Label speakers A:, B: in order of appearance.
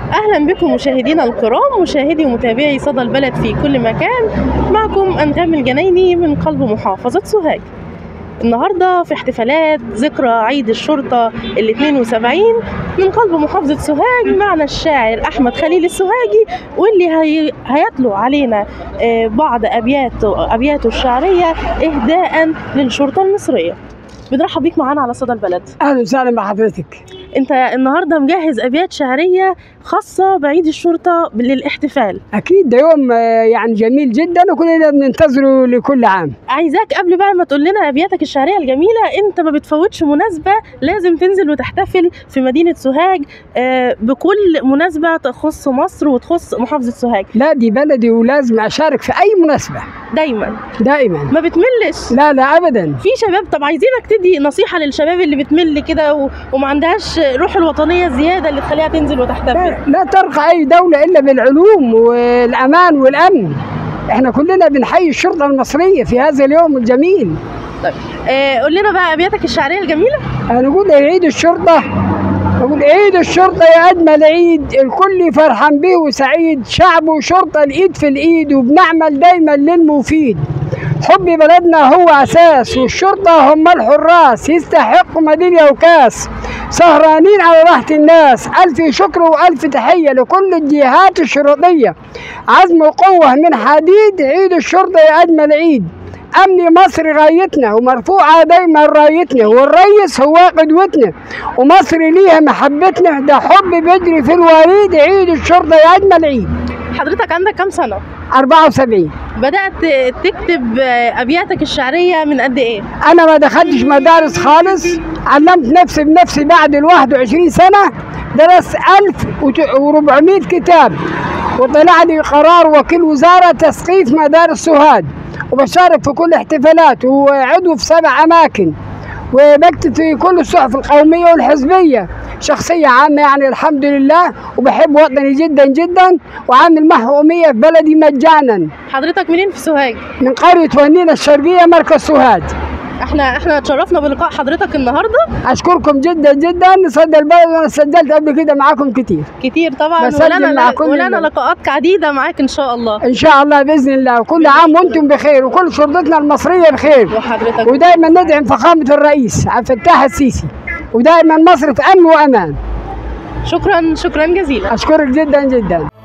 A: أهلا بكم مشاهدينا الكرام مشاهدي ومتابعي صدى البلد في كل مكان معكم أنغام الجنايني من قلب محافظة سوهاج النهاردة في احتفالات ذكرى عيد الشرطة ال 72 من قلب محافظة سوهاج معنا الشاعر أحمد خليل السوهاجي واللي هي... هيتلو علينا آه، بعض أبياته أبياته الشعرية إهداء للشرطة المصرية بنرحب بيك معانا على صدى البلد
B: اهلا وسهلا بحضرتك
A: انت النهارده مجهز ابيات شعريه خاصه بعيد الشرطه للاحتفال
B: اكيد ده يوم آه، يعني جميل جدا وكلنا بننتظره لكل عام
A: عايزاك قبل بقى ما تقول لنا ابياتك الشعريه الجميله انت ما بتفوتش مناسبه لازم تنزل وتحتفل في مدينه سوهاج آه، بكل مناسبه تخص مصر وتخص محافظه سوهاج
B: لا دي بلدي ولازم اشارك في اي مناسبه
A: دايما
B: دائما
A: ما بتملش
B: لا لا ابدا
A: في شباب طب عايزينك تدي نصيحه للشباب اللي بتمل كده و... وما عندهاش روح الوطنيه زياده اللي تخليها تنزل وتحتفل
B: لا, لا ترقى اي دوله الا بالعلوم والامان والامن احنا كلنا بنحيي الشرطه المصريه في هذا اليوم الجميل
A: آه، قول لنا بقى ابياتك الشعريه الجميله
B: نقول عيد الشرطه نقول عيد الشرطة يا أجمل عيد الكل فرحان به وسعيد شعب وشرطة الإيد في الإيد وبنعمل دايما للمفيد حب بلدنا هو أساس والشرطة هم الحراس يستحقوا ميدالية وكاس سهرانين على راحة الناس ألف شكر وألف تحية لكل الجهات الشرطية عزم وقوة من حديد عيد الشرطة يا أجمل عيد أمن مصر غايتنا ومرفوعة دايما رايتنا والريس هو قدوتنا ومصر ليها محبتنا ده حب بيجري في الوريد عيد الشرطة يا أجمل عيد
A: حضرتك عندك كام سنه
B: 74
A: بدات تكتب آه، ابياتك الشعريه من قد ايه
B: أنا ما دخلتش مدارس خالص علمت نفسي بنفسي بعد ال 21 سنة درست 1400 كتاب وطلع لي قرار وكيل وزارة تثقيف مدارس سوهاج وبشارك في كل احتفالات وعضو في سبع أماكن وبكتب في كل الصحف القومية والحزبية شخصية عامة يعني الحمد لله وبحب وطني جدا جدا وعامل محرومية في بلدي مجانا
A: حضرتك منين في سوهاج
B: من قرية ونينة الشرقية مركز سوهاج
A: احنا احنا اتشرفنا بلقاء حضرتك النهارده
B: اشكركم جدا جدا صدى البلد وانا سجلت قبل كده معاكم كتير
A: كتير طبعا
B: بسجل
A: ولنا
B: مع كل
A: ولنا
B: الناس.
A: لقاءات عديده معاك ان شاء الله
B: ان شاء الله باذن الله وكل عام وانتم بخير وكل شرطتنا المصريه بخير
A: وحضرتك
B: ودائما ندعم فخامه الرئيس عبد الفتاح السيسي ودائما مصر في امن وامان
A: شكرا شكرا جزيلا
B: اشكرك جدا جدا